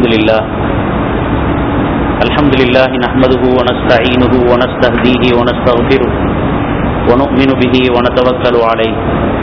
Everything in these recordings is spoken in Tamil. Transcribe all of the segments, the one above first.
الحمد لله الحمد لله نحمده ونستعينه ونستهديه ونستغفره ونؤمن به ونتوكل عليه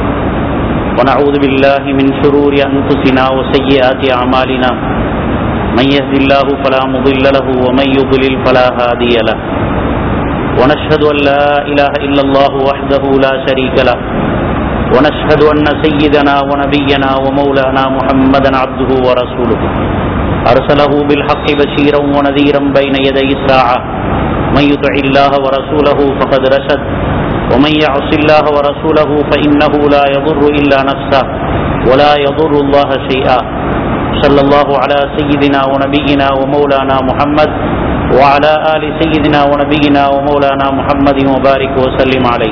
ونعوذ بالله من شرور أنفسنا وسيئات أعمالنا من يهد الله فلا مضل له ومن يضلل فلا هادي له ونشهد أن لا إله إلا الله وحده لا شريك له ونشهد أن سيدنا ونبينا ومولانا محمدا عبده ورسوله أرسله بالحق بشيرا ونذيرا بين يدي الساعة من يطع الله ورسوله فقد رشد ومن يعص الله ورسوله فإنه لا يضر إلا نفسه ولا يضر الله شيئا صلى الله على سيدنا ونبينا ومولانا محمد وعلى آل سيدنا ونبينا ومولانا محمد وبارك وسلم عليه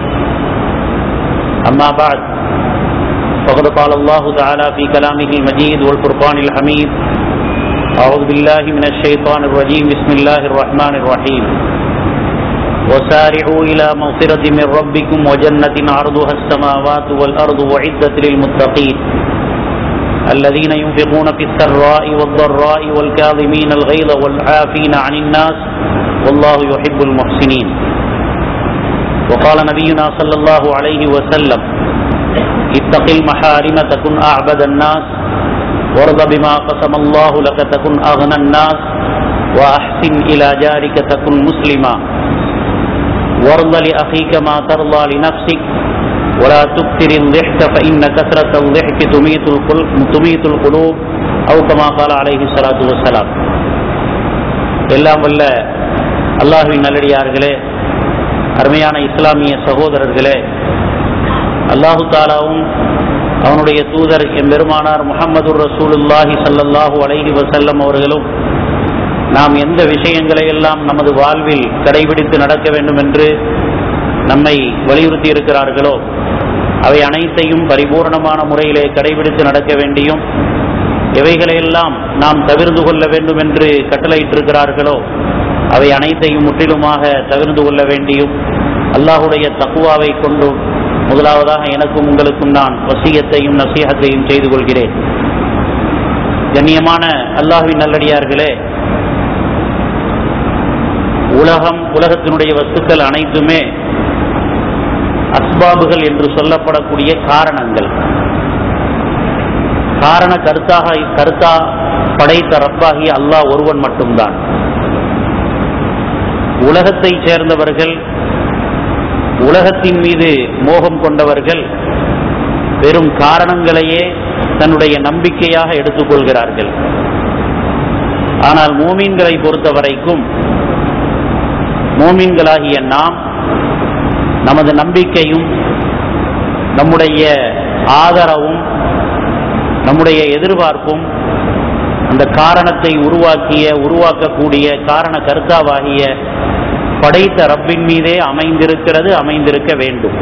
أما بعد فقد قال الله تعالى في كلامه المجيد والفرقان الحميد أعوذ بالله من الشيطان الرجيم بسم الله الرحمن الرحيم وسارعوا إلى مغفرة من ربكم وجنة عرضها السماوات والأرض وعدة للمتقين الذين ينفقون في السراء والضراء والكاظمين الغيظ والعافين عن الناس والله يحب المحسنين وقال نبينا صلى الله عليه وسلم اتق المحارم تكن أعبد الناس وارض بما قسم الله لك تكن أغنى الناس وأحسن إلى جارك تكن مسلما وارض لأخيك ما ترضى لنفسك ولا تكثر الضحك فإن كثرة الضحك تميت القلوب, تميت القلوب أو كما قال عليه الصلاة والسلام எல்லாம் வல்ல அல்லாஹுவின் நல்லடியார்களே அருமையான இஸ்லாமிய சகோதரர்களே அல்லாஹு தாலாவும் அவனுடைய தூதர் எம்பெருமானார் முகமது ரசூலுல்லாஹி சல்லல்லாஹூ அலைஹி வசல்லம் அவர்களும் நாம் எந்த விஷயங்களை எல்லாம் நமது வாழ்வில் கடைபிடித்து நடக்க வேண்டும் என்று நம்மை வலியுறுத்தி இருக்கிறார்களோ அவை அனைத்தையும் பரிபூர்ணமான முறையிலே கடைபிடித்து நடக்க வேண்டியும் எவைகளையெல்லாம் நாம் தவிர்ந்து கொள்ள வேண்டும் என்று கட்டளையிட்டிருக்கிறார்களோ அவை அனைத்தையும் முற்றிலுமாக தவிர்ந்து கொள்ள வேண்டியும் அல்லாஹுடைய தக்குவாவை கொண்டு முதலாவதாக எனக்கும் உங்களுக்கும் நான் வசியத்தையும் நசீகத்தையும் செய்து கொள்கிறேன் கண்ணியமான அல்லாஹுவின் நல்லடியார்களே உலகம் உலகத்தினுடைய வஸ்துக்கள் அனைத்துமே அஸ்பாபுகள் என்று சொல்லப்படக்கூடிய காரணங்கள் காரண கருத்தாக கருத்தா படைத்த ரப்பாகி அல்லாஹ் ஒருவன் மட்டும்தான் உலகத்தை சேர்ந்தவர்கள் உலகத்தின் மீது மோகம் கொண்டவர்கள் வெறும் காரணங்களையே தன்னுடைய நம்பிக்கையாக எடுத்துக்கொள்கிறார்கள் ஆனால் மூமீன்களை பொறுத்த வரைக்கும் மூமீன்களாகிய நாம் நமது நம்பிக்கையும் நம்முடைய ஆதரவும் நம்முடைய எதிர்பார்ப்பும் அந்த காரணத்தை உருவாக்கிய உருவாக்கக்கூடிய காரண கருத்தாவாகிய படைத்த ரப்பின் மீதே அமைந்திருக்கிறது அமைந்திருக்க வேண்டும்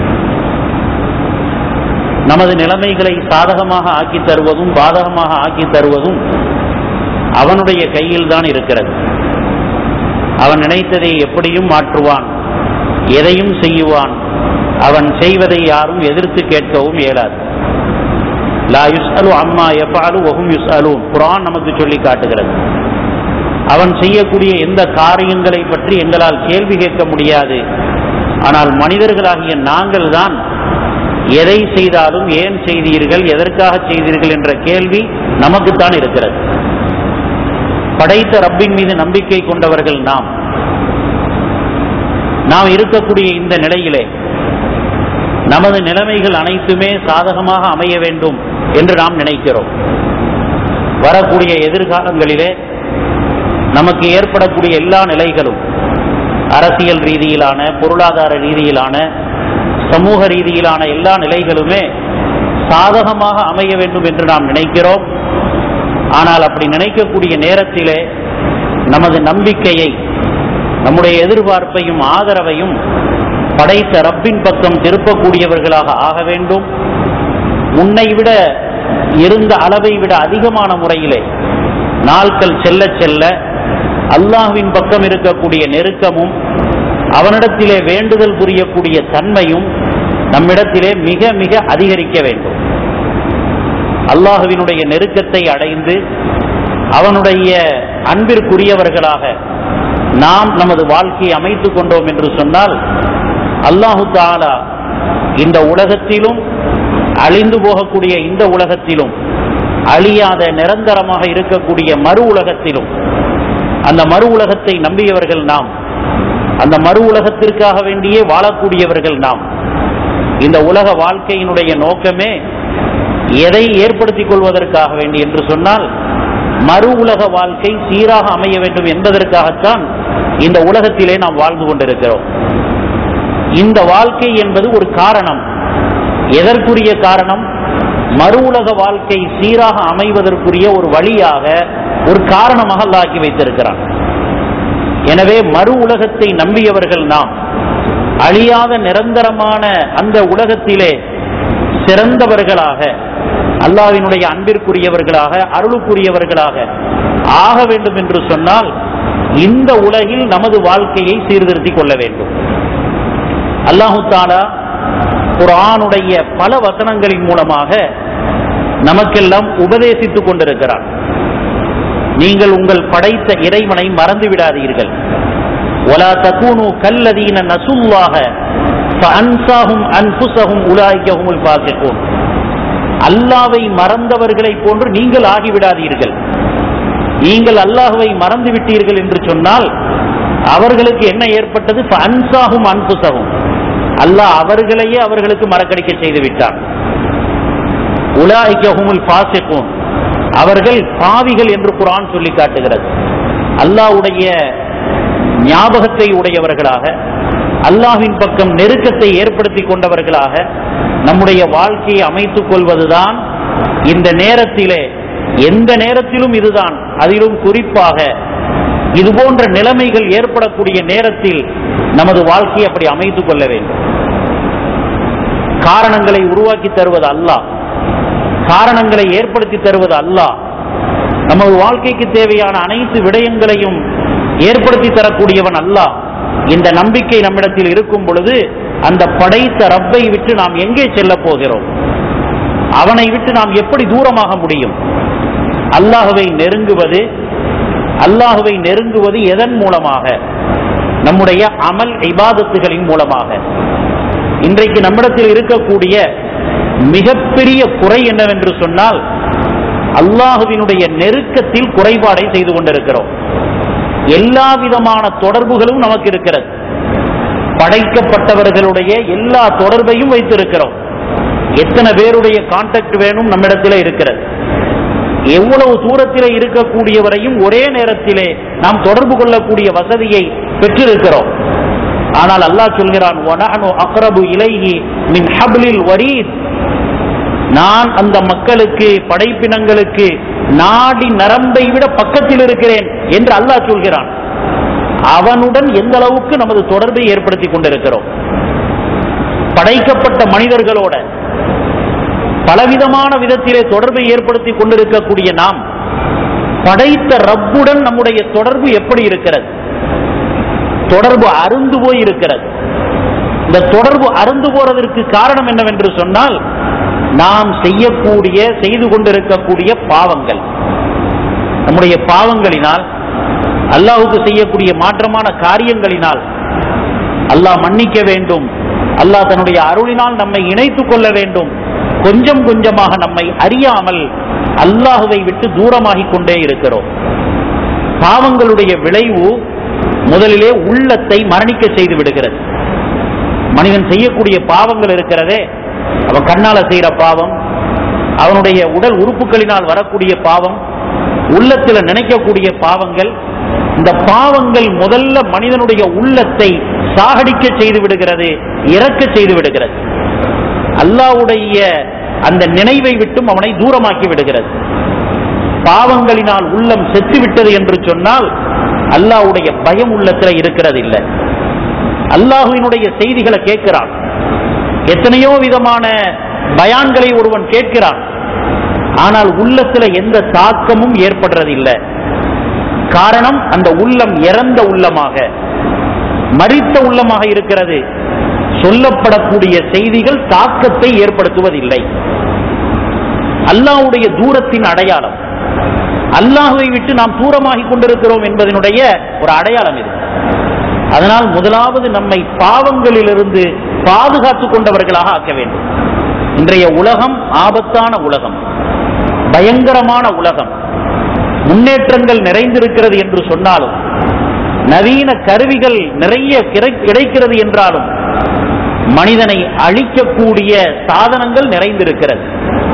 நமது நிலைமைகளை சாதகமாக ஆக்கி தருவதும் பாதகமாக ஆக்கி தருவதும் அவனுடைய கையில் தான் இருக்கிறது அவன் நினைத்ததை எப்படியும் மாற்றுவான் எதையும் செய்யுவான் அவன் செய்வதை யாரும் எதிர்த்து கேட்கவும் இயலாது லா யுஸ் அலு அம்மா எப்பாலு ஒகும் யுஸ் அலூன் குரான் நமக்கு சொல்லி காட்டுகிறது அவன் செய்யக்கூடிய எந்த காரியங்களை பற்றி எங்களால் கேள்வி கேட்க முடியாது ஆனால் மனிதர்களாகிய நாங்கள் தான் எதை செய்தாலும் ஏன் செய்தீர்கள் எதற்காக செய்தீர்கள் என்ற கேள்வி நமக்குத்தான் இருக்கிறது படைத்த ரப்பின் மீது நம்பிக்கை கொண்டவர்கள் நாம் நாம் இருக்கக்கூடிய இந்த நிலையிலே நமது நிலைமைகள் அனைத்துமே சாதகமாக அமைய வேண்டும் என்று நாம் நினைக்கிறோம் வரக்கூடிய எதிர்காலங்களிலே நமக்கு ஏற்படக்கூடிய எல்லா நிலைகளும் அரசியல் ரீதியிலான பொருளாதார ரீதியிலான சமூக ரீதியிலான எல்லா நிலைகளுமே சாதகமாக அமைய வேண்டும் என்று நாம் நினைக்கிறோம் ஆனால் அப்படி நினைக்கக்கூடிய நேரத்திலே நமது நம்பிக்கையை நம்முடைய எதிர்பார்ப்பையும் ஆதரவையும் படைத்த ரப்பின் பக்கம் திருப்பக்கூடியவர்களாக ஆக வேண்டும் முன்னை விட இருந்த அளவை விட அதிகமான முறையிலே நாட்கள் செல்ல செல்ல அல்லாஹ்வின் பக்கம் இருக்கக்கூடிய நெருக்கமும் அவனிடத்திலே வேண்டுதல் புரியக்கூடிய தன்மையும் நம்மிடத்திலே மிக மிக அதிகரிக்க வேண்டும் அல்லாஹுவினுடைய நெருக்கத்தை அடைந்து அவனுடைய அன்பிற்குரியவர்களாக நாம் நமது வாழ்க்கையை அமைத்துக் கொண்டோம் என்று சொன்னால் அல்லாஹு தாலா இந்த உலகத்திலும் அழிந்து போகக்கூடிய இந்த உலகத்திலும் அழியாத நிரந்தரமாக இருக்கக்கூடிய மறு உலகத்திலும் அந்த மறு உலகத்தை நம்பியவர்கள் நாம் அந்த மறு உலகத்திற்காக வேண்டியே வாழக்கூடியவர்கள் நாம் இந்த உலக வாழ்க்கையினுடைய நோக்கமே எதை ஏற்படுத்திக் கொள்வதற்காக வேண்டி என்று சொன்னால் மறு உலக வாழ்க்கை சீராக அமைய வேண்டும் என்பதற்காகத்தான் இந்த உலகத்திலே நாம் வாழ்ந்து கொண்டிருக்கிறோம் இந்த வாழ்க்கை என்பது ஒரு காரணம் எதற்குரிய காரணம் மறு உலக வாழ்க்கை சீராக அமைவதற்குரிய ஒரு வழியாக ஒரு காரணமாக அல்லாக்கி வைத்திருக்கிறான் எனவே மறு உலகத்தை நம்பியவர்கள் நாம் அழியாத நிரந்தரமான அந்த உலகத்திலே சிறந்தவர்களாக அல்லாவினுடைய அன்பிற்குரியவர்களாக அருளுக்குரியவர்களாக ஆக வேண்டும் என்று சொன்னால் இந்த உலகில் நமது வாழ்க்கையை சீர்திருத்திக் கொள்ள வேண்டும் அல்லாஹு தாலா குரானுடைய பல வசனங்களின் மூலமாக நமக்கெல்லாம் உபதேசித்துக் கொண்டிருக்கிறான் நீங்கள் உங்கள் படைத்த இறைவனை மறந்து விடாதீர்கள் ஒலா தகூனு கல்லதீன நசுல்லாக அன்சாகும் அன்புசகும் உலாய்க்கஹுமுல் பாசிக்கும் அல்லாவை மறந்தவர்களை போன்று நீங்கள் ஆகிவிடாதீர்கள் நீங்கள் அல்லாஹுவை மறந்து விட்டீர்கள் என்று சொன்னால் அவர்களுக்கு என்ன ஏற்பட்டது அன்சாகும் அன்புசகும் அல்லாஹ் அவர்களையே அவர்களுக்கு மறக்கடிக்க செய்து விட்டான் உலாய்க்கஹுமுல் பாசிக்கும் அவர்கள் பாவிகள் என்று குரான் சொல்லி காட்டுகிறது அல்லாஹ்வுடைய ஞாபகத்தை உடையவர்களாக அல்லாஹ்வின் பக்கம் நெருக்கத்தை ஏற்படுத்தி கொண்டவர்களாக நம்முடைய வாழ்க்கையை அமைத்துக் கொள்வதுதான் இந்த நேரத்திலே எந்த நேரத்திலும் இதுதான் அதிலும் குறிப்பாக இது போன்ற நிலைமைகள் ஏற்படக்கூடிய நேரத்தில் நமது வாழ்க்கையை அப்படி அமைத்துக் கொள்ள வேண்டும் காரணங்களை உருவாக்கி தருவது அல்லாஹ் காரணங்களை ஏற்படுத்தி தருவது அல்லாஹ் நமது வாழ்க்கைக்கு தேவையான அனைத்து விடயங்களையும் ஏற்படுத்தி தரக்கூடியவன் அல்லாஹ் இந்த நம்பிக்கை நம்மிடத்தில் இருக்கும் பொழுது அந்த படைத்த ரப்பை விட்டு நாம் எங்கே செல்ல போகிறோம் அவனை விட்டு நாம் எப்படி தூரமாக முடியும் அல்லாஹுவை நெருங்குவது அல்லாஹுவை நெருங்குவது எதன் மூலமாக நம்முடைய அமல் இபாதத்துகளின் மூலமாக இன்றைக்கு நம்மிடத்தில் இருக்கக்கூடிய மிகப்பெரிய குறை என்னவென்று சொன்னால் அல்லாஹுவினுடைய நெருக்கத்தில் குறைபாடை செய்து கொண்டிருக்கிறோம் எல்லா விதமான தொடர்புகளும் நமக்கு இருக்கிறது படைக்கப்பட்டவர்களுடைய எல்லா தொடர்பையும் வைத்திருக்கிறோம் எத்தனை பேருடைய கான்டாக்ட் வேணும் நம்மிடத்திலே இருக்கிறது எவ்வளவு தூரத்திலே இருக்கக்கூடியவரையும் ஒரே நேரத்திலே நாம் தொடர்பு கொள்ளக்கூடிய வசதியை பெற்றிருக்கிறோம் ஆனால் அல்லாஹ் சொல்கிறான் "வனஹனு அக்ரபு இலைஹி மின் ஹப்லில் வரீத் நான் அந்த மக்களுக்கு படைப்பினங்களுக்கு நாடி நரம்பை விட பக்கத்தில் இருக்கிறேன் என்று அல்லாஹ் சொல்கிறான் அவனுடன் எந்த அளவுக்கு நமது தொடர்பை ஏற்படுத்தி கொண்டிருக்கிறோம் படைக்கப்பட்ட மனிதர்களோட பலவிதமான விதத்திலே தொடர்பை ஏற்படுத்தி கொண்டிருக்கக்கூடிய நாம் படைத்த ரப்புடன் நம்முடைய தொடர்பு எப்படி இருக்கிறது தொடர்பு அருந்து போய் இருக்கிறது இந்த தொடர்பு அருந்து போறதற்கு காரணம் என்னவென்று சொன்னால் நாம் செய்யக்கூடிய செய்து கொண்டிருக்கக்கூடிய பாவங்கள் நம்முடைய பாவங்களினால் அல்லாஹுக்கு செய்யக்கூடிய மாற்றமான காரியங்களினால் அல்லாஹ் மன்னிக்க வேண்டும் அல்லாஹ் தன்னுடைய அருளினால் நம்மை இணைத்துக் கொள்ள வேண்டும் கொஞ்சம் கொஞ்சமாக நம்மை அறியாமல் அல்லாஹுவை விட்டு தூரமாகிக் கொண்டே இருக்கிறோம் பாவங்களுடைய விளைவு முதலிலே உள்ளத்தை மரணிக்க செய்து விடுகிறது மனிதன் செய்யக்கூடிய பாவங்கள் இருக்கிறதே அவன் கண்ணால செய்யற பாவம் அவனுடைய உடல் உறுப்புகளினால் வரக்கூடிய பாவம் உள்ளத்துல நினைக்கக்கூடிய பாவங்கள் இந்த பாவங்கள் முதல்ல மனிதனுடைய உள்ளத்தை சாகடிக்க செய்து விடுகிறது இறக்க செய்து விடுகிறது அல்லாவுடைய அந்த நினைவை விட்டும் அவனை தூரமாக்கி விடுகிறது பாவங்களினால் உள்ளம் செத்து விட்டது என்று சொன்னால் அல்லாஹ்வுடைய பயம் உள்ளத்துல இருக்கிறது இல்லை அல்லாஹுவினுடைய செய்திகளை கேட்கிறான் எத்தனையோ விதமான பயான்களை ஒருவன் கேட்கிறான் ஆனால் உள்ளத்துல எந்த தாக்கமும் ஏற்படுறதில்லை காரணம் அந்த உள்ளம் இறந்த உள்ளமாக மறித்த உள்ளமாக இருக்கிறது சொல்லப்படக்கூடிய செய்திகள் தாக்கத்தை ஏற்படுத்துவதில்லை அல்லாஹ்வுடைய தூரத்தின் அடையாளம் அல்லாஹுவை விட்டு நாம் தூரமாகி கொண்டிருக்கிறோம் என்பதனுடைய ஒரு அடையாளம் இது அதனால் முதலாவது நம்மை பாவங்களிலிருந்து பாதுகாத்துக் கொண்டவர்களாக ஆக்க வேண்டும் இன்றைய உலகம் ஆபத்தான உலகம் பயங்கரமான உலகம் முன்னேற்றங்கள் நிறைந்திருக்கிறது என்று சொன்னாலும் நவீன கருவிகள் நிறைய கிடை- கிடைக்கிறது என்றாலும் மனிதனை அழிக்கக்கூடிய சாதனங்கள் நிறைந்திருக்கிறது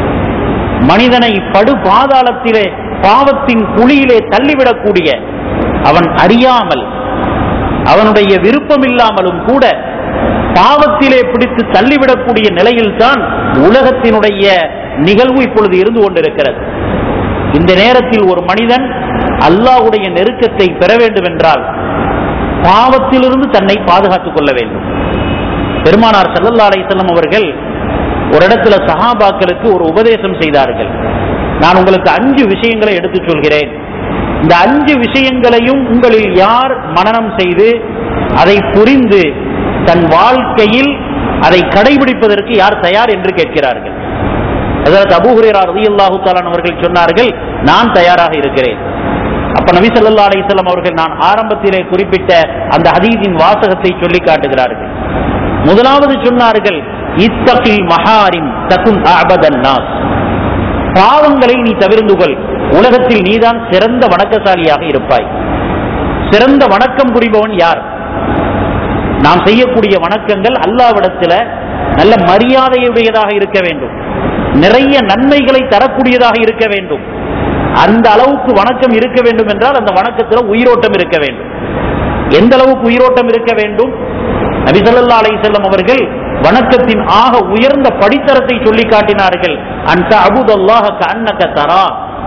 மனிதனை படு பாதாளத்திலே பாவத்தின் குழியிலே தள்ளிவிடக்கூடிய அவன் அறியாமல் அவனுடைய விருப்பமில்லாமலும் கூட பாவத்திலே பிடித்து தள்ளிவிடக்கூடிய நிலையில்தான் உலகத்தினுடைய நிகழ்வு இப்பொழுது இருந்து கொண்டிருக்கிறது இந்த நேரத்தில் ஒரு மனிதன் அல்லாஹ்வுடைய நெருக்கத்தை பெற வேண்டும் என்றால் பாவத்திலிருந்து தன்னை பாதுகாத்துக் கொள்ள வேண்டும் பெருமானார் ஸல்லல்லாஹு அலைஹி வஸல்லம் அவர்கள் ஒரு இடத்துல சஹாபாக்களுக்கு ஒரு உபதேசம் செய்தார்கள் நான் உங்களுக்கு அஞ்சு விஷயங்களை எடுத்துச் சொல்கிறேன் இந்த அஞ்சு விஷயங்களையும் உங்களில் யார் மனனம் செய்து அதை புரிந்து தன் வாழ்க்கையில் அதை கடைபிடிப்பதற்கு யார் தயார் என்று கேட்கிறார்கள் அதாவது அபூ ஹுரேரா ரலியல்லாஹு தஆலா அவர்கள் சொன்னார்கள் நான் தயாராக இருக்கிறேன் அப்ப நபி ஸல்லல்லாஹு அலைஹி வஸல்லம் அவர்கள் நான் ஆரம்பத்திலே குறிப்பிட்ட அந்த ஹதீஸின் வாசகத்தை சொல்லி காட்டுகிறார்கள் முதலாவது சொன்னார்கள் இத்தகில் மஹாரிம் தகுன் அபதன் நாஸ் பாவங்களை நீ தவிர்ந்து கொள் உலகத்தில் நீதான் சிறந்த வணக்கசாலியாக இருப்பாய் சிறந்த வணக்கம் புரிபவன் யார் நாம் செய்யக்கூடிய வணக்கங்கள் அல்லாவிடத்துல நல்ல மரியாதையுடையதாக இருக்க வேண்டும் நிறைய நன்மைகளை தரக்கூடியதாக இருக்க வேண்டும் அந்த அளவுக்கு வணக்கம் இருக்க வேண்டும் என்றால் அந்த வணக்கத்தில் உயிரோட்டம் இருக்க வேண்டும் எந்த அளவுக்கு உயிரோட்டம் இருக்க வேண்டும் நபி ஸல்லல்லாஹு அலைஹி வஸல்லம் அவர்கள் வணக்கத்தின் ஆக உயர்ந்த படித்தரத்தை சொல்லி காட்டினார்கள் அன்த அபுதல்லாஹ கஅன்னக தரா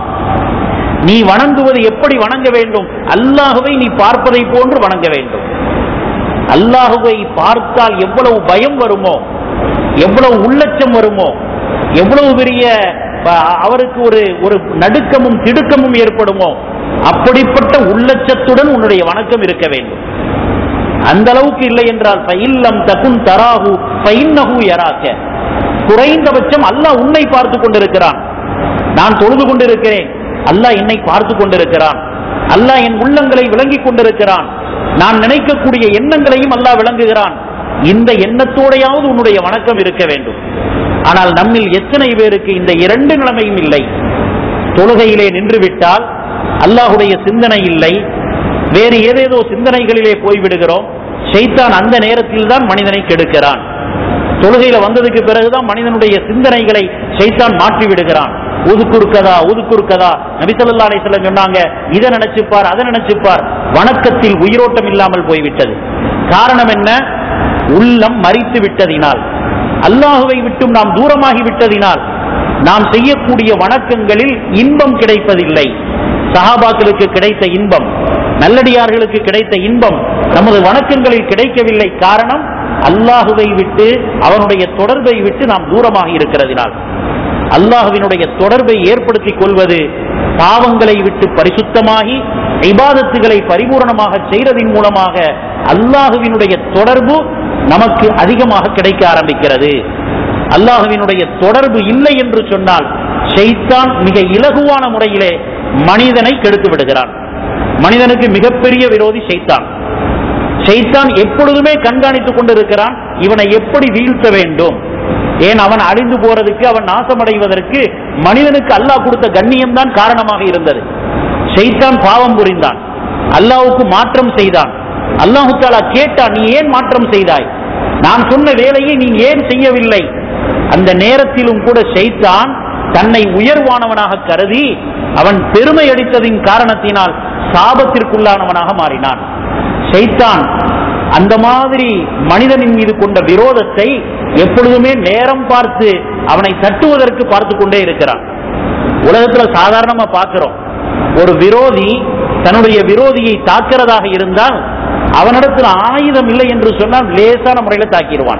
நீ வணங்குவது எப்படி வணங்க வேண்டும் அல்லாஹுவை நீ பார்ப்பதை போன்று வணங்க வேண்டும் அல்லாஹுவை பார்த்தால் எவ்வளவு பயம் வருமோ எவ்வளவு உள்ளச்சம் வருமோ எவ்வளவு பெரிய அஹ், அவருக்கு ஒரு ஒரு நடுக்கமும் திடுக்கமும் ஏற்படுமோ அப்படிப்பட்ட உள்ளச்சத்துடன் உன்னுடைய வணக்கம் இருக்க வேண்டும் அந்த அளவுக்கு இல்லை என்றால் ஃபைல்லம் தகுன் தராஹு ஃபைன்னஹு யராக்க குறைந்தபட்சம் அல்லாஹ் உன்னை பார்த்து கொண்டிருக்கிறான் நான் தொழுது கொண்டிருக்கிறேன் அல்லாஹ் என்னை பார்த்து கொண்டிருக்கிறான் அல்லாஹ் என் உள்ளங்களை விளங்கிக் கொண்டிருக்கிறான் நான் நினைக்கக்கூடிய எண்ணங்களையும் அல்லாஹ் விளங்குகிறான் இந்த எண்ணத்தோடையாவது உன்னுடைய வணக்கம் இருக்க வேண்டும் ஆனால் நம்மில் எத்தனை பேருக்கு இந்த இரண்டு நிலைமையும் இல்லை தொழுகையிலே நின்று விட்டால் அல்லாஹுடைய சிந்தனை இல்லை வேறு ஏதேதோ சிந்தனைகளிலே போய்விடுகிறோம் ஷைத்தான் அந்த நேரத்தில் தான் மனிதனை கெடுக்கிறான் தொழுகையில வந்ததுக்கு பிறகுதான் மனிதனுடைய சிந்தனைகளை ஷைத்தான் மாற்றி விடுகிறான் ஒதுக்குறுக்கதா ஒதுக்குறுக்கதா நபிசல்லா அலிஸ்லாம் சொன்னாங்க இதை நினைச்சுப்பார் அதை நினைச்சுப்பார் வணக்கத்தில் உயிரோட்டம் இல்லாமல் போய்விட்டது காரணம் என்ன உள்ளம் மறித்து விட்டதினால் அல்லாஹுவை விட்டும் நாம் தூரமாகி விட்டதினால் நாம் செய்யக்கூடிய வணக்கங்களில் இன்பம் கிடைப்பதில்லை சஹாபாக்களுக்கு கிடைத்த இன்பம் நல்லடியார்களுக்கு கிடைத்த இன்பம் நமது வணக்கங்களில் கிடைக்கவில்லை காரணம் அல்லாஹுவை விட்டு அவனுடைய தொடர்பை விட்டு நாம் தூரமாக இருக்கிறதினால் அல்லாஹுவினுடைய தொடர்பை ஏற்படுத்திக் கொள்வது பாவங்களை விட்டு பரிசுத்தமாகி இபாதத்துகளை பரிபூரணமாக செய்வதன் மூலமாக அல்லாஹுவினுடைய தொடர்பு நமக்கு அதிகமாக கிடைக்க ஆரம்பிக்கிறது அல்லாஹுவினுடைய தொடர்பு இல்லை என்று சொன்னால் ஷைத்தான் மிக இலகுவான முறையிலே மனிதனை கெடுத்து விடுகிறான் மனிதனுக்கு மிகப்பெரிய விரோதி ஷைத்தான் ஷைத்தான் எப்பொழுதுமே கண்காணித்துக் கொண்டிருக்கிறான் இவனை எப்படி வீழ்த்த வேண்டும் ஏன் அவன் அழிந்து போறதுக்கு அவன் நாசமடைவதற்கு மனிதனுக்கு அல்லாஹ் கொடுத்த கண்ணியம் தான் காரணமாக இருந்தது ஷைத்தான் பாவம் புரிந்தான் அல்லாஹ்வுக்கு மாற்றம் செய்தான் அல்லாஹு தாலா கேட்டான் நீ ஏன் மாற்றம் செய்தாய் நான் சொன்ன வேலையை நீ ஏன் செய்யவில்லை அந்த நேரத்திலும் கூட ஷைத்தான் தன்னை உயர்வானவனாக கருதி அவன் பெருமை அடித்ததின் காரணத்தினால் சாபத்திற்குள்ளானவனாக மாறினான் ஷைத்தான் அந்த மாதிரி மனிதனின் மீது கொண்ட விரோதத்தை எப்பொழுதுமே நேரம் பார்த்து அவனை தட்டுவதற்கு பார்த்து கொண்டே இருக்கிறான் உலகத்துல சாதாரணமா பார்க்கிறோம் ஒரு விரோதி தன்னுடைய விரோதியை தாக்கிறதாக இருந்தால் அவனிடத்தில் ஆயுதம் இல்லை என்று சொன்னால் லேசான முறையில தாக்கிடுவான்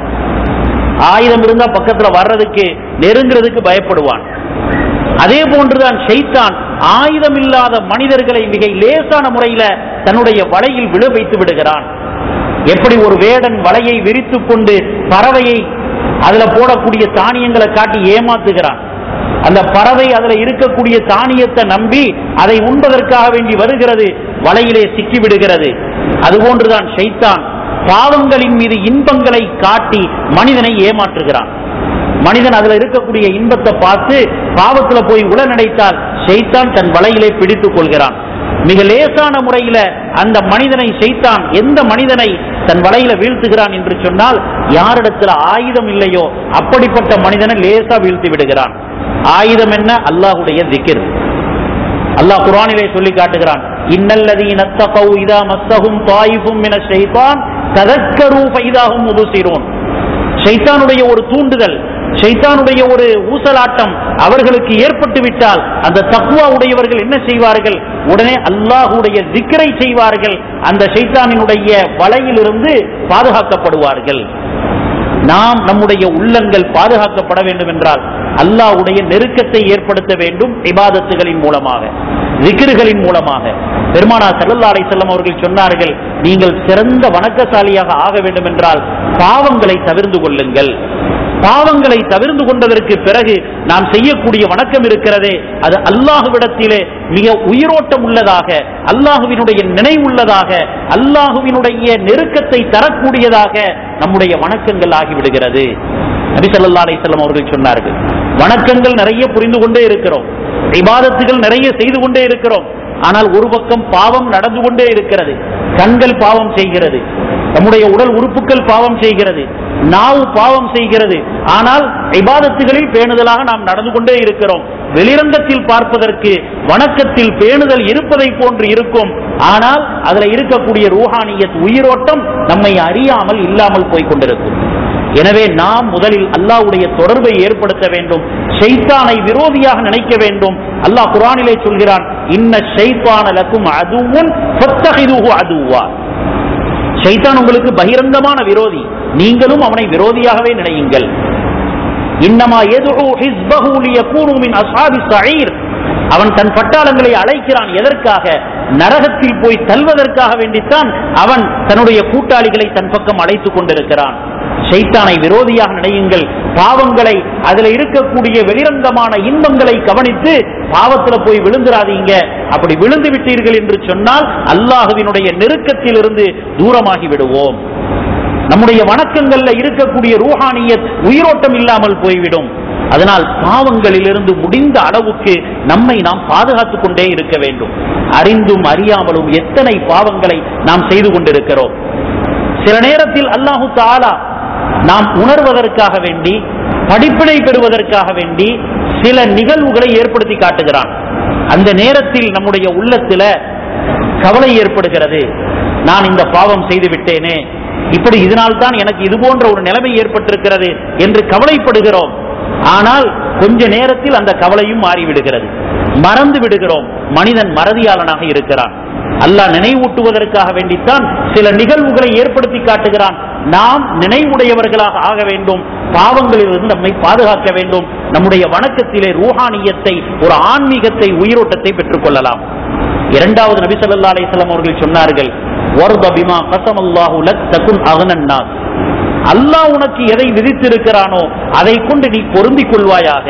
ஆயுதம் இருந்தா பக்கத்துல வர்றதுக்கு நெருங்குறதுக்கு பயப்படுவான் அதே போன்றுதான் ஷைத்தான் ஆயுதம் இல்லாத மனிதர்களை மிக லேசான முறையில தன்னுடைய வலையில் விழ வைத்து விடுகிறான் எப்படி ஒரு வேடன் வலையை விரித்து கொண்டு பறவையை அதுல போடக்கூடிய தானியங்களை காட்டி ஏமாத்துகிறான் அந்த பறவை அதுல இருக்கக்கூடிய தானியத்தை நம்பி அதை உண்பதற்காக வேண்டி வருகிறது வலையிலே சிக்கி விடுகிறது அதுபோன்றுதான் ஷைத்தான் பாவங்களின் மீது இன்பங்களை காட்டி மனிதனை ஏமாற்றுகிறான் மனிதன் அதுல இருக்கக்கூடிய இன்பத்தை பார்த்து பாவத்துல போய் உடனடைத்தால் ஷைத்தான் தன் வலையிலே பிடித்துக் கொள்கிறான் மிக லேசான முறையில அந்த மனிதனை செய்தான் எந்த மனிதனை தன் வலையில வீழ்த்துகிறான் என்று சொன்னால் யாரிடத்துல ஆயுதம் இல்லையோ அப்படிப்பட்ட மனிதனை லேசா வீழ்த்தி விடுகிறான் ஆயுதம் என்ன அல்லாஹுடைய திக்கிர் அல்லாஹ் குர்ஆனிலே சொல்லி காட்டுகிறான் இன்னல்லதீன தகவ் இதா மஸ்ஸஹும் தாயிஃபும் மின ஷைத்தான் ததக்கரு ஃபைதாஹும் முபசிரூன் ஷைத்தானுடைய ஒரு தூண்டுதல் ஷைத்தானுடைய ஒரு ஊசலாட்டம் அவர்களுக்கு ஏற்பட்டு விட்டால் அந்த தக்குவா உடையவர்கள் என்ன செய்வார்கள் உடனே அல்லாஹுடைய திக்கரை செய்வார்கள் அந்த ஷைத்தானினுடைய வலையிலிருந்து பாதுகாக்கப்படுவார்கள் நாம் நம்முடைய உள்ளங்கள் பாதுகாக்கப்பட வேண்டும் என்றால் அல்லாஹ்வுடைய நெருக்கத்தை ஏற்படுத்த வேண்டும் இபாதத்துகளின் மூலமாக விக்கிர்களின் மூலமாக பெருமானா சல்லல்லா அலைஹிஸ்ஸலாம் அவர்கள் சொன்னார்கள் நீங்கள் சிறந்த வணக்கசாலியாக ஆக வேண்டும் என்றால் பாவங்களை தவிர்ந்து கொள்ளுங்கள் பாவங்களை தவிர்ந்து கொண்டதற்கு பிறகு நாம் செய்யக்கூடிய வணக்கம் இருக்கிறதே அது அல்லாஹுவிடத்திலே மிக உயிரோட்டம் உள்ளதாக அல்லாஹுவினுடைய நினைவுள்ளதாக அல்லாஹுவினுடைய நெருக்கத்தை தரக்கூடியதாக நம்முடைய வணக்கங்கள் ஆகிவிடுகிறது நபி ஸல்லல்லாஹு அலைஹி வஸல்லம் அவர்கள் சொன்னார்கள் வணக்கங்கள் நிறைய புரிந்து கொண்டே இருக்கிறோம் இபாதத்துகள் நிறைய செய்து கொண்டே இருக்கிறோம் ஆனால் ஒரு பக்கம் பாவம் நடந்து கொண்டே இருக்கிறது கண்கள் பாவம் செய்கிறது நம்முடைய உடல் உறுப்புகள் பாவம் செய்கிறது நாவு பாவம் செய்கிறது ஆனால் இபாதத்துகளில் பேணுதலாக நாம் நடந்து கொண்டே இருக்கிறோம் வெளிரங்கத்தில் பார்ப்பதற்கு வணக்கத்தில் பேணுதல் இருப்பதை போன்று இருக்கும் ஆனால் அதுல இருக்கக்கூடிய ரூஹானியத் உயிரோட்டம் நம்மை அறியாமல் இல்லாமல் போய் கொண்டிருக்கும் எனவே நாம் முதலில் அல்லாஹ்வுடைய தொடர்பை ஏற்படுத்த வேண்டும் ஷைத்தானை விரோதியாக நினைக்க வேண்டும் அல்லாஹ் குர்ஆனிலே சொல்கிறான் இன்ன ஷைத்தான லக்கும் அதுவும் ஃபத்தஹிதுஹு அதுவா ஷைத்தான் உங்களுக்கு பகிரங்கமான விரோதி நீங்களும் அவனை விரோதியாகவே நினையுங்கள் இன்னமா எதுஹு ஹிஸ்பஹு லியகூனு மின் அஸ்ஹாபி ஸஈர் அவன் தன் பட்டாளங்களை அழைக்கிறான் எதற்காக நரகத்தில் போய் தள்வதற்காக வேண்டித்தான் அவன் தன்னுடைய கூட்டாளிகளை தன் பக்கம் அழைத்துக் கொண்டிருக்கிறான் ஷைத்தானை விரோதியாக நினையுங்கள் பாவங்களை அதுல இருக்கக்கூடிய வெளிரங்கமான இன்பங்களை கவனித்து பாவத்துல போய் விழுந்துராதீங்க அப்படி விழுந்து விட்டீர்கள் என்று சொன்னால் அல்லாஹுவினுடைய நெருக்கத்தில் இருந்து தூரமாகி விடுவோம் நம்முடைய வணக்கங்கள்ல இருக்கக்கூடிய ரூஹானியத் உயிரோட்டம் இல்லாமல் போய்விடும் அதனால் பாவங்களிலிருந்து முடிந்த அளவுக்கு நம்மை நாம் பாதுகாத்துக் கொண்டே இருக்க வேண்டும் அறிந்தும் அறியாமலும் எத்தனை பாவங்களை நாம் செய்து கொண்டிருக்கிறோம் சில நேரத்தில் அல்லாஹு தாலா நாம் உணர்வதற்காக வேண்டி படிப்பினை பெறுவதற்காக வேண்டி சில நிகழ்வுகளை ஏற்படுத்தி காட்டுகிறான் அந்த நேரத்தில் நம்முடைய உள்ளத்துல கவலை ஏற்படுகிறது நான் இந்த பாவம் செய்து விட்டேனே இப்படி இதனால்தான் எனக்கு இது போன்ற ஒரு நிலைமை ஏற்பட்டிருக்கிறது என்று கவலைப்படுகிறோம் ஆனால் கொஞ்ச நேரத்தில் அந்த கவலையும் மாறிவிடுகிறது மறந்து விடுகிறோம் மனிதன் மறதியாளனாக இருக்கிறான் அல்லாஹ் நினைவூட்டுவதற்காக வேண்டித்தான் சில நிகழ்வுகளை ஏற்படுத்தி காட்டுகிறான் நாம் நினைவுடையவர்களாக ஆக வேண்டும் பாவங்களிலிருந்து நம்மை பாதுகாக்க வேண்டும் நம்முடைய வணக்கத்திலே ரூஹானியத்தை ஒரு ஆன்மீகத்தை உயிரோட்டத்தை பெற்றுக் கொள்ளலாம் இரண்டாவது நபி ஸல்லல்லாஹு அலைஹி வஸல்லம் அவர்கள் சொன்னார்கள் வர்த பிமா கஸமல்லாஹு லக் தகுன் அகனன் நாஸ் அல்லாஹ் உனக்கு எதை விதித்திருக்கிறானோ அதை கொண்டு நீ பொருந்திக் கொள்வாயாக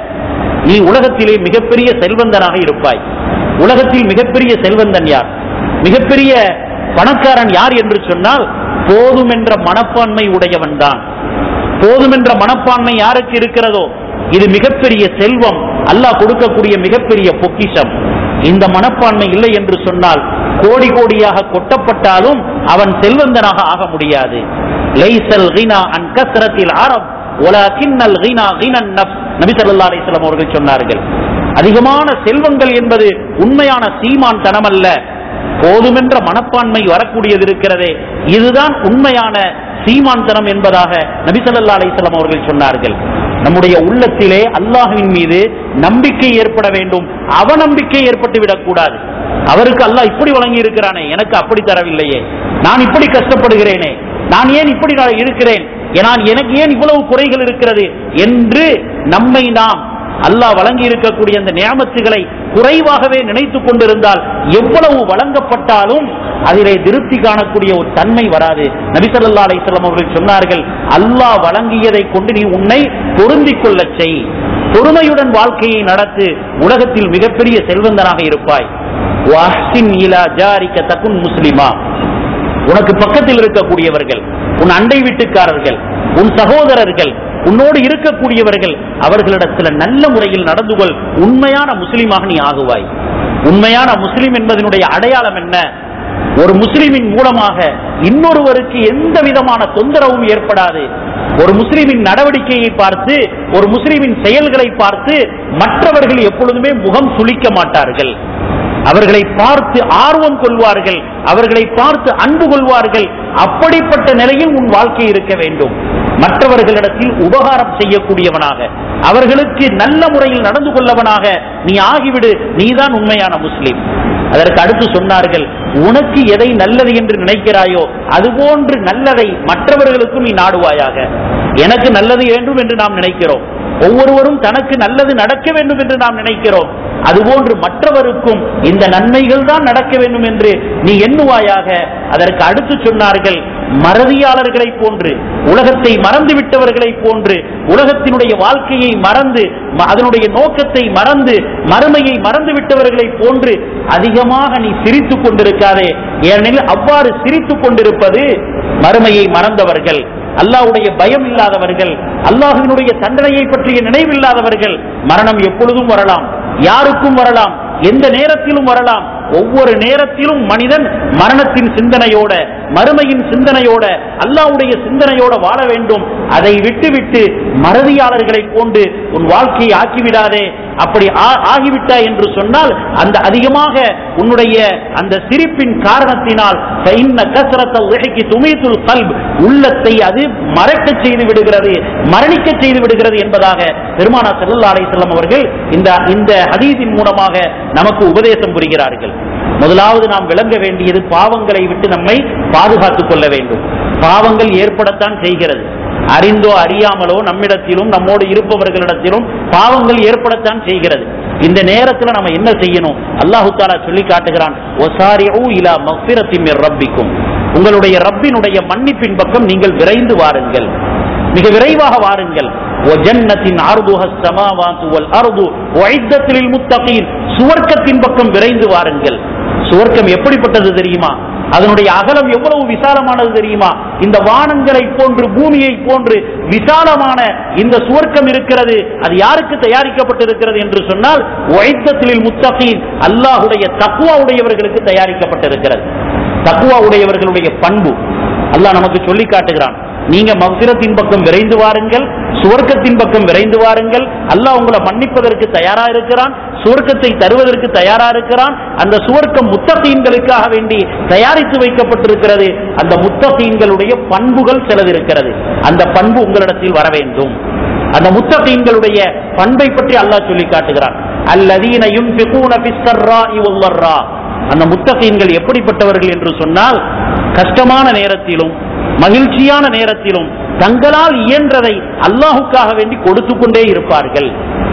நீ உலகத்திலே மிகப்பெரிய செல்வந்தனாக இருப்பாய் உலகத்தில் மிகப்பெரிய செல்வந்தன் யார் மிகப்பெரிய பணக்காரன் யார் என்று சொன்னால் போதும் என்ற மனப்பான்மை உடையவன் தான் போதும் என்ற மனப்பான்மை யாருக்கு இருக்கிறதோ இது மிகப்பெரிய செல்வம் அல்லாஹ் கொடுக்கக்கூடிய மிகப்பெரிய பொக்கிஷம் இந்த மனப்பான்மை இல்லை என்று சொன்னால் கோடி கோடியாக கொட்டப்பட்டாலும் அவன் செல்வந்தனாக ஆக முடியாது லைசல் கினா அன் கஸ்ரத்தில் அரப் ஒலாக்கின்னல் கினா கினன் நஃப் நபி ஸல்லல்லாஹு அலைஹி வஸல்லம் அவர்கள் சொன்னார்கள் அதிகமான செல்வங்கள் என்பது உண்மையான சீமான் தனமல்ல போதுமென்ற மனப்பான்மை வரக்கூடியது இருக்கிறதே இதுதான் உண்மையான சீமான்தனம் என்பதாக நபி ஸல்லல்லாஹு அலைஹி வஸல்லம் அவர்கள் சொன்னார்கள் நம்முடைய உள்ளத்திலே அல்லாஹ்வின் மீது நம்பிக்கை ஏற்பட வேண்டும் அவநம்பிக்கை ஏற்பட்டு விடக்கூடாது அவருக்கு அல்லாஹ் இப்படி வழங்கி இருக்கிறானே எனக்கு அப்படி தரவில்லையே நான் இப்படி கஷ்டப்படுகிறேனே நான் ஏன் இப்படி நான் இருக்கிறேன் நான் எனக்கு ஏன் இவ்வளவு குறைகள் இருக்கிறது என்று நம்மை நாம் அல்லாஹ் வழங்கி இருக்கக்கூடிய அந்த நியமத்துகளை குறைவாகவே நினைத்துக் கொண்டிருந்தால் எவ்வளவு வழங்கப்பட்டாலும் அதிலே திருப்தி காணக்கூடிய ஒரு தன்மை வராது நபி ஸல்லல்லாஹு அலைஹி வஸல்லம் அவர்கள் சொன்னார்கள் அல்லாஹ் வழங்கியதை கொண்டு நீ உன்னை பொருந்திக் கொள்ளச் செய் பொறுமையுடன் வாழ்க்கையை நடத்து உலகத்தில் மிகப்பெரிய செல்வந்தனாக இருப்பாய் வஹ்சின் இலா ஜாரிக்க தகுன் முஸ்லிமா உனக்கு பக்கத்தில் இருக்கக்கூடியவர்கள் உன் அண்டை வீட்டுக்காரர்கள் உன் சகோதரர்கள் உன்னோடு இருக்கக்கூடியவர்கள் அவர்களிடத்துல நல்ல முறையில் நடந்து கொள் உண்மையான முஸ்லிமாக நீ ஆகுவாய் உண்மையான முஸ்லிம் என்பதனுடைய அடையாளம் என்ன ஒரு முஸ்லிமின் மூலமாக இன்னொருவருக்கு எந்த விதமான தொந்தரவும் ஏற்படாது ஒரு முஸ்லிமின் நடவடிக்கையை பார்த்து ஒரு முஸ்லிமின் செயல்களை பார்த்து மற்றவர்கள் எப்பொழுதுமே முகம் சுளிக்க மாட்டார்கள் அவர்களை பார்த்து ஆர்வம் கொள்வார்கள் அவர்களை பார்த்து அன்பு கொள்வார்கள் அப்படிப்பட்ட நிலையில் உன் வாழ்க்கை இருக்க வேண்டும் மற்றவர்களிடத்தில் உபகாரம் செய்யக்கூடியவனாக அவர்களுக்கு நல்ல முறையில் நடந்து கொள்ளவனாக நீ ஆகிவிடு நீதான் உண்மையான முஸ்லிம் அதற்கு அடுத்து சொன்னார்கள் உனக்கு எதை நல்லது என்று நினைக்கிறாயோ அதுபோன்று நல்லதை மற்றவர்களுக்கும் நீ நாடுவாயாக எனக்கு நல்லது வேண்டும் என்று நாம் நினைக்கிறோம் ஒவ்வொருவரும் தனக்கு நல்லது நடக்க வேண்டும் என்று நாம் நினைக்கிறோம் அதுபோன்று மற்றவருக்கும் இந்த நன்மைகள் தான் நடக்க வேண்டும் என்று நீ எண்ணுவாயாக அதற்கு அடுத்து சொன்னார்கள் மறதியாளர்களை போன்று உலகத்தை மறந்து விட்டவர்களை போன்று உலகத்தினுடைய வாழ்க்கையை மறந்து ம- அதனுடைய நோக்கத்தை மறந்து மறுமையை மறந்து விட்டவர்களை போன்று அதிகமாக நீ சிரித்துக் கொண்டிருக்காதே ஏனெனில் அவ்வாறு சிரித்துக் கொண்டிருப்பது மறுமையை மறந்தவர்கள் அல்லாஹ்வுடைய பயம் இல்லாதவர்கள் அல்லாஹ்வினுடைய தண்டனையை பற்றிய நினைவில்லாதவர்கள் மரணம் எப்பொழுதும் வரலாம் யாருக்கும் வரலாம் எந்த நேரத்திலும் வரலாம் ஒவ்வொரு நேரத்திலும் மனிதன் மரணத்தின் சிந்தனையோட மறுமையின் சிந்தனையோட அல்லாஹ்வுடைய சிந்தனையோட வாழ வேண்டும் அதை விட்டுவிட்டு மறதியாளர்களை போன்று உன் வாழ்க்கையை ஆக்கிவிடாதே அப்படி ஆ- ஆகிவிட்டாய் என்று சொன்னால் அந்த அதிகமாக உன்னுடைய அந்த சிரிப்பின் காரணத்தினால் فإن كثرة الضحك تميت القلب உள்ளத்தை அது மறக்கச் செய்து விடுகிறது மரணிக்க செய்து விடுகிறது என்பதாக பெருமானா ஸல்லல்லாஹு அலைஹி வஸல்லம் அவர்கள் இந்த இந்த ஹதீஸின் மூலமாக நமக்கு உபதேசம் புரிகிறார்கள் முதலாவது நாம் விளங்க வேண்டியது பாவங்களை விட்டு நம்மை பாதுகாத்துக் கொள்ள வேண்டும் பாவங்கள் ஏற்படத்தான் செய்கிறது அறிந்தோ அறியாமலோ நம்மிடத்திலும் நம்மோடு இருப்பவர்களிடத்திலும் பாவங்கள் ஏற்படத்தான் செய்கிறது இந்த நேரத்துல நம்ம என்ன செய்யணும் அல்லாஹு தாலா சொல்லி காட்டுகிறான் ஒசாரிஉ இலா மஃபிரத்தின் மிர் ரப்பிக்கும் உங்களுடைய ரப்பினுடைய மன்னிப்பின் பக்கம் நீங்கள் விரைந்து வாருங்கள் மிக விரைவாக வாருங்கள் وَجَنَّةٍ عَرْضُهَا السَّمَاوَاتُ وَالْأَرْضُ وَعِدَّةٌ لِلْمُتَّقِينَ சுவர்க்கத்தின் பக்கம் விரைந்து வாருங்கள் சுவர்க்கம் எப்படிப்பட்டது தெரியுமா அதனுடைய அகலம் எவ்வளவு விசாலமானது தெரியுமா இந்த வானங்களை போன்று பூமியை போன்று விசாலமான இந்த சுவர்க்கம் இருக்கிறது அது யாருக்கு தயாரிக்கப்பட்டிருக்கிறது என்று சொன்னால் ஒய்தத்தில் முத்தகீன் அல்லாஹுடைய தக்குவா உடையவர்களுக்கு தயாரிக்கப்பட்டிருக்கிறது தக்குவா உடையவர்களுடைய பண்பு அல்லாஹ் நமக்கு சொல்லி காட்டுகிறான் நீங்க மக்சிரத்தின் பக்கம் விரைந்து வாருங்கள் சுவர்க்கத்தின் பக்கம் விரைந்து வாருங்கள் அல்லாஹ் உங்களை மன்னிப்பதற்கு தயாரா இருக்கிறான் சுவர்க்கத்தை தருவதற்கு தயாரா இருக்கிறான் அந்த சுவர்க்கம் முத்தகீன்களுக்காக வேண்டி தயாரித்து வைக்கப்பட்டிருக்கிறது அந்த முத்தகீன்களுடைய பண்புகள் சிலது இருக்கிறது அந்த பண்பு உங்களிடத்தில் வர வேண்டும் அந்த முத்தகீன்களுடைய பண்பை பற்றி அல்லாஹ் சொல்லி காட்டுகிறான் அல்லதீன யுன்ஃபிகூன ஃபிஸ்ஸர்ராஇ வல்லர்ரா அந்த முத்தகீன்கள் எப்படிப்பட்டவர்கள் என்று சொன்னால் கஷ்டமான நேரத்திலும் மகிழ்ச்சியான நேரத்திலும் தங்களால் இயன்றதை அல்லாஹுக்காக வேண்டி கொடுத்து கொண்டே இருப்பார்கள்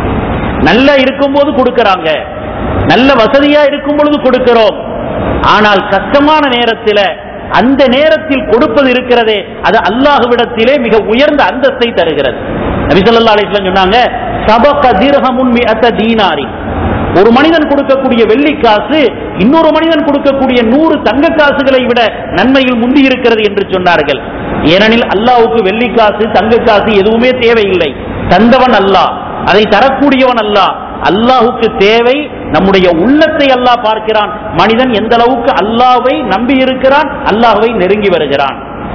நல்லா இருக்கும்போது கொடுக்கறாங்க நல்ல வசதியா இருக்கும் பொழுது கொடுக்கிறோம் ஆனால் கஷ்டமான நேரத்தில் அந்த நேரத்தில் கொடுப்பது இருக்கிறதே அது அல்லாஹுவிடத்திலே மிக உயர்ந்த அந்தஸ்தை தருகிறது நபி ஸல்லல்லாஹு அலைஹி வஸல்லம் சொன்னாங்க சபக திர்ஹமுன் மிஅத தீனாரி ஒரு மனிதன் கொடுக்கக்கூடிய வெள்ளி காசு இன்னொரு மனிதன் கொடுக்கக்கூடிய நூறு தங்க காசுகளை விட நன்மையில் முந்தி இருக்கிறது என்று சொன்னார்கள் ஏனெனில் அல்லாஹ்வுக்கு வெள்ளி காசு தங்க காசு எதுவுமே தேவையில்லை தந்தவன் அல்லாஹ் அதை தரக்கூடியவன் அல்லாஹ் அல்லாஹுக்கு தேவை நம்முடைய உள்ளத்தை அல்லாஹ் பார்க்கிறான் மனிதன் எந்த அளவுக்கு அல்லாஹ்வை நம்பி இருக்கிறான் அல்லாஹ்வை நெருங்கி வருகிறான்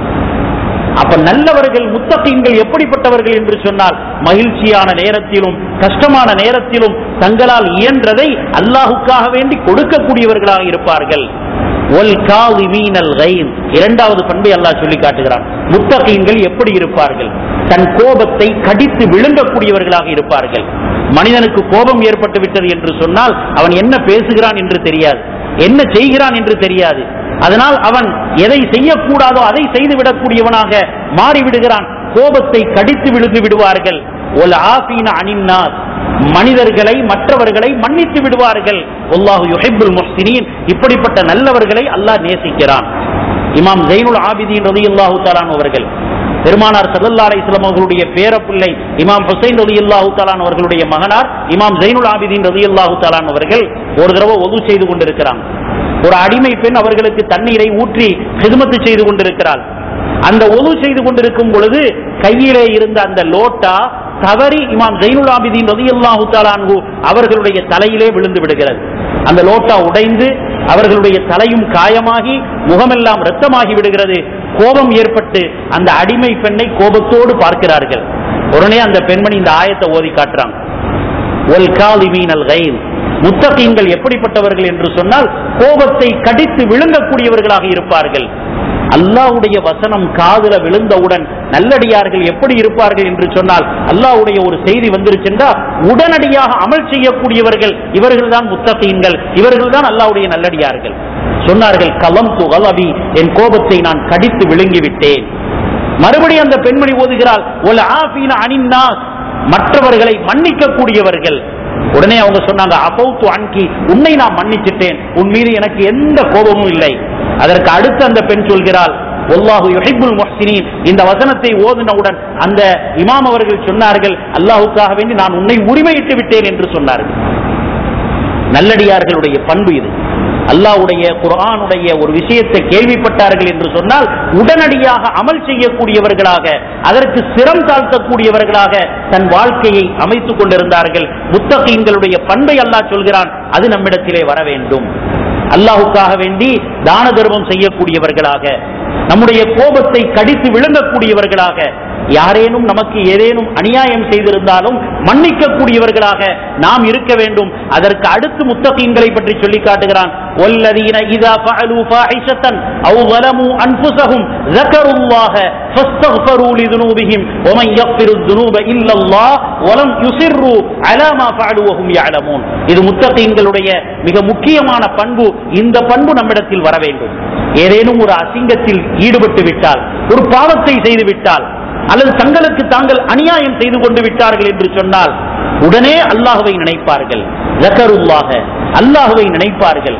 அப்ப நல்லவர்கள் முத்தகீன்கள் எப்படிப்பட்டவர்கள் என்று சொன்னால் மகிழ்ச்சியான நேரத்திலும் கஷ்டமான நேரத்திலும் தங்களால் இயன்றதை அல்லாஹுக்காக வேண்டி கொடுக்கக்கூடியவர்களாக இருப்பார்கள் ஒல் காலிமீனல் கைன் இரண்டாவது பண்பை அல்லாஹ் சொல்லி காட்டுகிறான் முத்தகீன்கள் எப்படி இருப்பார்கள் தன் கோபத்தை கடித்து விழுங்கக்கூடியவர்களாக இருப்பார்கள் மனிதனுக்கு கோபம் ஏற்பட்டு விட்டது என்று சொன்னால் அவன் என்ன பேசுகிறான் என்று தெரியாது என்ன செய்கிறான் என்று தெரியாது அதனால் அவன் எதை செய்யக்கூடாதோ அதை செய்து விடக்கூடியவனாக மாறிவிடுகிறான் கோபத்தை கடித்து விழுந்து விடுவார்கள் ஒல் ஆஃபீன அனின்னாஸ் மனிதர்களை மற்றவர்களை மன்னித்து விடுவார்கள் அல்லாஹு யுஹிப்புல் முஹ்சினீன் இப்படிப்பட்ட நல்லவர்களை அல்லாஹ் நேசிக்கிறான் இமாம் ஜெயினுல் ஆபிதீன் ரலியல்லாஹு தஆலா அவர்கள் பெருமானார் சல்லல்லா அலிஸ்லாம் அவர்களுடைய பேரப்பிள்ளை இமாம் ஹுசைன் ரதி அல்லாஹு தாலான் அவர்களுடைய மகனார் இமாம் ஜைனுல் ஆபிதீன் ரதி அல்லாஹு தாலான் அவர்கள் ஒரு தடவை ஒது செய்து கொண்டிருக்கிறாங்க ஒரு அடிமை பெண் அவர்களுக்கு தண்ணீரை ஊற்றி ஹிதுமத்து செய்து கொண்டிருக்கிறாள் அந்த ஒது செய்து கொண்டிருக்கும் பொழுது கையிலே இருந்த அந்த லோட்டா தவறி இமாம் ஜைனுல் ஆபிதீன் ரதியல்லாஹு தாலான்கு அவர்களுடைய தலையிலே விழுந்து விடுகிறது அந்த லோட்டா உடைந்து அவர்களுடைய தலையும் காயமாகி முகமெல்லாம் ரத்தமாகி விடுகிறது கோபம் ஏற்பட்டு அந்த அடிமை பெண்ணை கோபத்தோடு பார்க்கிறார்கள் உடனே அந்த பெண்மணி இந்த ஆயத்தை ஓதி காட்டுறாங்க ஒல் காலிமீன் அல் கைல் முத்தகீன்கள் எப்படிப்பட்டவர்கள் என்று சொன்னால் கோபத்தை கடித்து விழுங்கக்கூடியவர்களாக இருப்பார்கள் அல்லாஹ்வுடைய வசனம் காதுல விழுந்தவுடன் நல்லடியார்கள் எப்படி இருப்பார்கள் என்று சொன்னால் அல்லாஹ்வுடைய ஒரு செய்தி வந்துருச்சுண்டா உடனடியாக அமல் செய்யக்கூடியவர்கள் இவர்கள் தான் முத்தகீன்கள் இவர்கள் தான் அல்லாஹ்வுடைய நல்லடியார்கள் சொன்னார்கள் கலம் துகலவி என் கோபத்தை நான் கடித்து விழுங்கி விட்டேன் மறுபடியும் அந்த பெண்மணி ஓதுகிறாள் ஒல் ஆஃபீன அனின்னாஸ் மற்றவர்களை மன்னிக்க கூடியவர்கள் உடனே அவங்க சொன்னாங்க அபௌத்து அன்கி உன்னை நான் மன்னிச்சிட்டேன் உன் மீது எனக்கு எந்த கோபமும் இல்லை அதற்கு அடுத்து அந்த பெண் சொல்கிறாள் ஒல்லாஹு யுஹிப்புல் முஹ்சினீன் இந்த வசனத்தை ஓதினவுடன் அந்த இமாம் அவர்கள் சொன்னார்கள் அல்லாஹுக்காக வேண்டி நான் உன்னை உரிமையிட்டு விட்டேன் என்று சொன்னார்கள் நல்லடியார்களுடைய பண்பு இது அல்லாஹ்வுடைய குர்ஆனுடைய ஒரு விஷயத்தை கேள்விப்பட்டார்கள் என்று சொன்னால் உடனடியாக அமல் செய்யக்கூடியவர்களாக அதற்கு சிரம் தாழ்த்தக்கூடியவர்களாக தன் வாழ்க்கையை அமைத்துக் கொண்டிருந்தார்கள் முத்தகீன்களுடைய பண்பை அல்லாஹ் சொல்கிறான் அது நம்மிடத்திலே வர வேண்டும் அல்லாஹுக்காக வேண்டி தான தர்மம் செய்யக்கூடியவர்களாக நம்முடைய கோபத்தை கடித்து விழுங்கக்கூடியவர்களாக யாரேனும் நமக்கு ஏதேனும் அநியாயம் செய்திருந்தாலும் மன்னிக்க கூடியவர்களாக நாம் இருக்க வேண்டும் அதற்கு அடுத்து முத்தகீன்களை பற்றி சொல்லி காட்டுகிறான் والذين إذا فعلوا فاحشة أو ظلموا أنفسهم ذكروا الله فاستغفروا لذنوبهم ومن يغفر الذنوب إلا الله ولم يصروا على ما فعلوا وهم يعلمون இது முத்தகீன்களுடைய மிக முக்கியமான பண்பு இந்த பண்பு நம்மிடத்தில் வர வேண்டும் ஏதேனும் ஒரு அசிங்கத்தில் ஈடுபட்டு விட்டால் ஒரு பாவத்தை செய்து விட்டால் அல்லது தங்களுக்கு தாங்கள் அநியாயம் செய்து கொண்டு விட்டார்கள் என்று சொன்னால் உடனே அல்லாஹுவை நினைப்பார்கள் ஜக்கருல்லாக அல்லாஹுவை நினைப்பார்கள்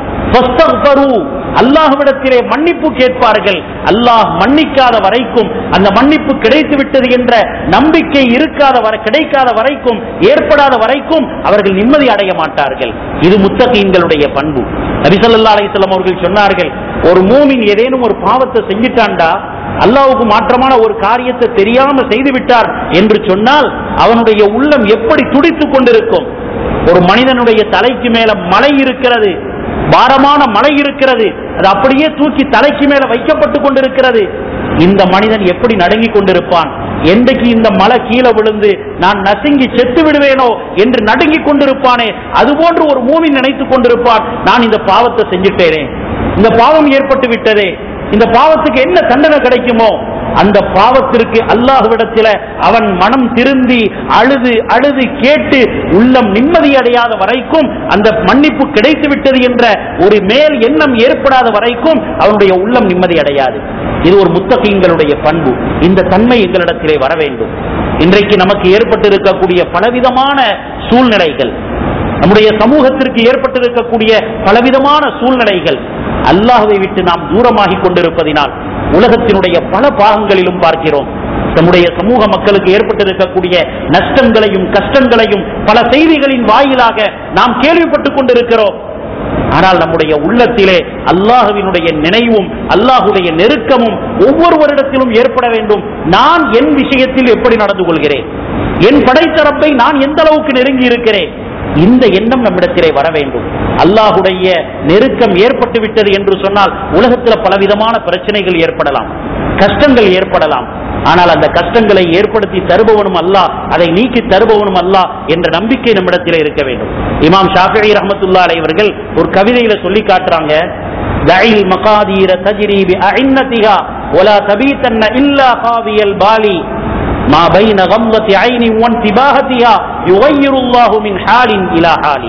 அல்லாஹுவிடத்திலே மன்னிப்பு கேட்பார்கள் அல்லாஹ் மன்னிக்காத வரைக்கும் அந்த மன்னிப்பு கிடைத்து விட்டது என்ற நம்பிக்கை இருக்காத வரை கிடைக்காத வரைக்கும் ஏற்படாத வரைக்கும் அவர்கள் நிம்மதி அடைய மாட்டார்கள் இது முத்தகீன்களுடைய பண்பு நபிசல்லா அலிஸ்லாம் அவர்கள் சொன்னார்கள் ஒரு மூமின் ஏதேனும் ஒரு பாவத்தை செஞ்சிட்டான்டா அல்லாவுக்கு மாற்றமான ஒரு காரியத்தை தெரியாம செய்து விட்டார் என்று சொன்னால் அவனுடைய உள்ளம் எப்படி துடித்துக் கொண்டிருக்கும் ஒரு மனிதனுடைய தலைக்கு மேல மலை இருக்கிறது பாரமான மலை இருக்கிறது அது அப்படியே தூக்கி தலைக்கு மேல வைக்கப்பட்டு கொண்டிருக்கிறது இந்த மனிதன் எப்படி நடுங்கிக் கொண்டிருப்பான் என்றைக்கு இந்த மலை கீழே விழுந்து நான் நசுங்கி செத்து விடுவேனோ என்று நடுங்கிக் கொண்டிருப்பானே அதுபோன்று ஒரு மூவி நினைத்துக் கொண்டிருப்பான் நான் இந்த பாவத்தை செஞ்சுட்டேனே இந்த பாவம் ஏற்பட்டு விட்டதே இந்த பாவத்துக்கு என்ன தண்டனை கிடைக்குமோ அந்த பாவத்திற்கு அல்லாஹுவிடத்தில் அவன் மனம் திருந்தி அழுது அழுது கேட்டு உள்ளம் நிம்மதி அடையாத வரைக்கும் அந்த மன்னிப்பு கிடைத்து விட்டது என்ற ஒரு மேல் எண்ணம் ஏற்படாத வரைக்கும் அவனுடைய உள்ளம் நிம்மதி அடையாது இது ஒரு முத்தகீங்களுடைய பண்பு இந்த தன்மை எங்களிடத்திலே வர வேண்டும் இன்றைக்கு நமக்கு ஏற்பட்டிருக்கக்கூடிய பலவிதமான சூழ்நிலைகள் நம்முடைய சமூகத்திற்கு ஏற்பட்டிருக்கக்கூடிய பலவிதமான சூழ்நிலைகள் அல்லாஹுவை விட்டு நாம் தூரமாகி கொண்டிருப்பதினால் உலகத்தினுடைய பல பாகங்களிலும் பார்க்கிறோம் நம்முடைய சமூக மக்களுக்கு ஏற்பட்டிருக்கக்கூடிய நஷ்டங்களையும் கஷ்டங்களையும் பல செய்திகளின் வாயிலாக நாம் கேள்விப்பட்டுக் கொண்டிருக்கிறோம் ஆனால் நம்முடைய உள்ளத்திலே அல்லாஹுவினுடைய நினைவும் அல்லாஹுடைய நெருக்கமும் ஒவ்வொருவரிடத்திலும் ஏற்பட வேண்டும் நான் என் விஷயத்தில் எப்படி நடந்து கொள்கிறேன் என் படைத்தரப்பை நான் எந்த அளவுக்கு நெருங்கி இருக்கிறேன் இந்த எண்ணம் நம்மிடத்திலே வர வேண்டும் அல்லாஹுடைய நெருக்கம் ஏற்பட்டு விட்டது என்று சொன்னால் உலகத்தில் பலவிதமான பிரச்சனைகள் ஏற்படலாம் கஷ்டங்கள் ஏற்படலாம் ஆனால் அந்த கஷ்டங்களை ஏற்படுத்தி தருபவனும் அல்ல அதை நீக்கி தருபவனும் அல்ல என்ற நம்பிக்கை நம்மிடத்தில் இருக்க வேண்டும் இமாம் ஷாஃபி ரஹமத்துல்லா அவர்கள் ஒரு கவிதையில சொல்லி காட்டுறாங்க தயில் மகாதீர தஜிரி அஇன்னதிஹா ولا تبيتن الا خاوي البالي ما بين غمضة عين وانتباهتها يغير الله من حال إلى حال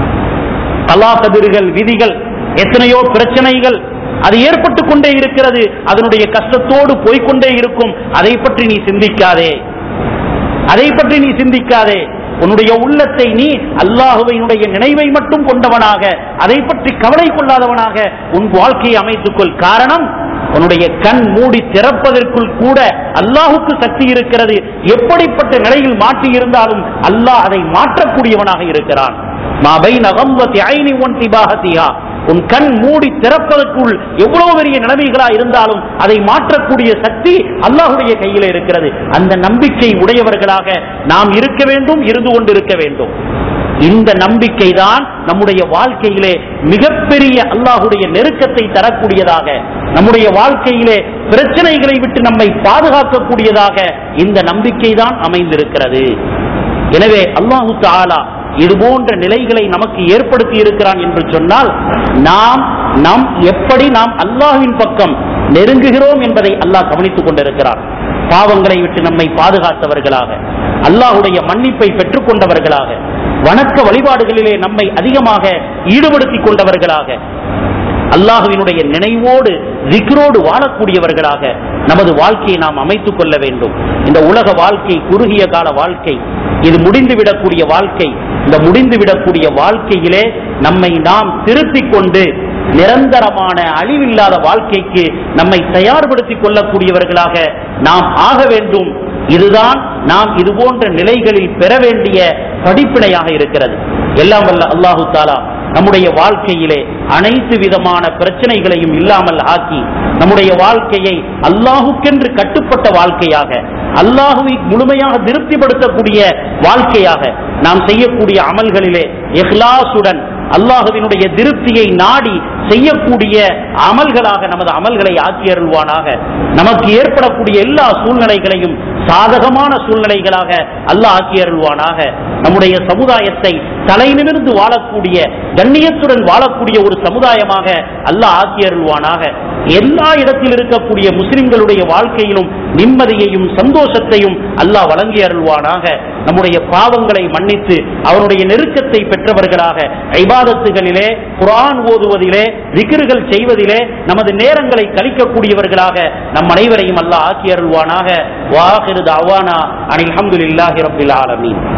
கலா கதிர்கள் விதிகள் எத்தனையோ பிரச்சனைகள் அது ஏற்பட்டு கொண்டே இருக்கிறது அதனுடைய கஷ்டத்தோடு போய்க்கொண்டே இருக்கும் அதை பற்றி நீ சிந்திக்காதே அதை பற்றி நீ சிந்திக்காதே உன்னுடைய உள்ளத்தை நீ அல்லாஹுவையினுடைய நினைவை மட்டும் கொண்டவனாக அதை பற்றி கவலை கொள்ளாதவனாக உன் வாழ்க்கையை அமைத்துக்கொள் காரணம் உன்னுடைய கண் மூடி திறப்பதற்குள் கூட அல்லாஹுக்கு சக்தி இருக்கிறது எப்படிப்பட்ட நிலையில் மாற்றி இருந்தாலும் அல்லாஹ் அதை மாற்றக்கூடியவனாக இருக்கிறான் மா பைன கம்வத்தி ஐனி ஒன் திபாகத்திஹா. உன் கண் மூடி திறப்பதற்குள் எவ்வளவு பெரிய நிலைமைகளா இருந்தாலும் அதை மாற்றக்கூடிய சக்தி அல்லாஹுடைய கையில இருக்கிறது அந்த நம்பிக்கை உடையவர்களாக நாம் இருக்க வேண்டும் இருந்து கொண்டிருக்க வேண்டும் இந்த நம்பிக்கை தான் நம்முடைய வாழ்க்கையிலே மிகப்பெரிய அல்லாஹுடைய நெருக்கத்தை தரக்கூடியதாக நம்முடைய வாழ்க்கையிலே பிரச்சனைகளை விட்டு நம்மை பாதுகாக்கக்கூடியதாக இந்த நம்பிக்கை தான் அமைந்திருக்கிறது எனவே அல்லாஹு தாலா இது போன்ற நிலைகளை நமக்கு ஏற்படுத்தி இருக்கிறான் என்று சொன்னால் நாம் நாம் எப்படி நாம் அல்லாஹ்வின் பக்கம் நெருங்குகிறோம் என்பதை அல்லாஹ் கவனித்துக் கொண்டிருக்கிறார் பாவங்களை விட்டு நம்மை பாதுகாத்தவர்களாக அல்லாஹுடைய மன்னிப்பை பெற்றுக் கொண்டவர்களாக வணக்க வழிபாடுகளிலே நம்மை அதிகமாக ஈடுபடுத்திக் கொண்டவர்களாக அல்லாஹுவினுடைய நினைவோடு திக்ரோடு வாழக்கூடியவர்களாக நமது வாழ்க்கையை நாம் அமைத்துக் கொள்ள வேண்டும் இந்த உலக வாழ்க்கை குறுகிய கால வாழ்க்கை இது முடிந்துவிடக்கூடிய வாழ்க்கை இந்த முடிந்துவிடக்கூடிய வாழ்க்கையிலே நம்மை நாம் திருத்திக் கொண்டு நிரந்தரமான அழிவில்லாத வாழ்க்கைக்கு நம்மை தயார்படுத்திக் கொள்ளக்கூடியவர்களாக நாம் ஆக வேண்டும் இதுதான் நாம் இது போன்ற நிலைகளில் பெற வேண்டிய படிப்பினையாக இருக்கிறது எல்லாம் வல்ல அல்லாஹு தாலா நம்முடைய வாழ்க்கையிலே அனைத்து விதமான பிரச்சனைகளையும் இல்லாமல் ஆக்கி நம்முடைய வாழ்க்கையை அல்லாஹுக்கென்று கட்டுப்பட்ட வாழ்க்கையாக அல்லாஹுவை முழுமையாக திருப்திப்படுத்தக்கூடிய வாழ்க்கையாக நாம் செய்யக்கூடிய அமல்களிலே இஹ்லாசுடன் அல்லாஹுவினுடைய திருப்தியை நாடி செய்யக்கூடிய அமல்களாக நமது அமல்களை ஆக்கியருள்வானாக நமக்கு ஏற்படக்கூடிய எல்லா சூழ்நிலைகளையும் சாதகமான சூழ்நிலைகளாக அல்லாஹ் ஆக்கியருள்வானாக நம்முடைய சமுதாயத்தை தலை நிமிர்ந்து வாழக்கூடிய கண்ணியத்துடன் வாழக்கூடிய ஒரு சமுதாயமாக அல்லாஹ் ஆக்கியருள்வானாக எல்லா இடத்தில் இருக்கக்கூடிய முஸ்லிம்களுடைய வாழ்க்கையிலும் நிம்மதியையும் சந்தோஷத்தையும் அல்லாஹ் வழங்கி அருள்வானாக நம்முடைய பாவங்களை மன்னித்து அவனுடைய நெருக்கத்தை பெற்றவர்களாக ஐபாதத்துகளிலே குரான் ஓதுவதிலே விக்கிர்கள் செய்வதிலே நமது நேரங்களை கழிக்கக்கூடியவர்களாக நம் அனைவரையும் அல்லாஹ் ஆக்கி அருள்வானாக வாஹிரு தாவானா அனில் அஹமதுல்லாஹி ரபில் ஆலமீன்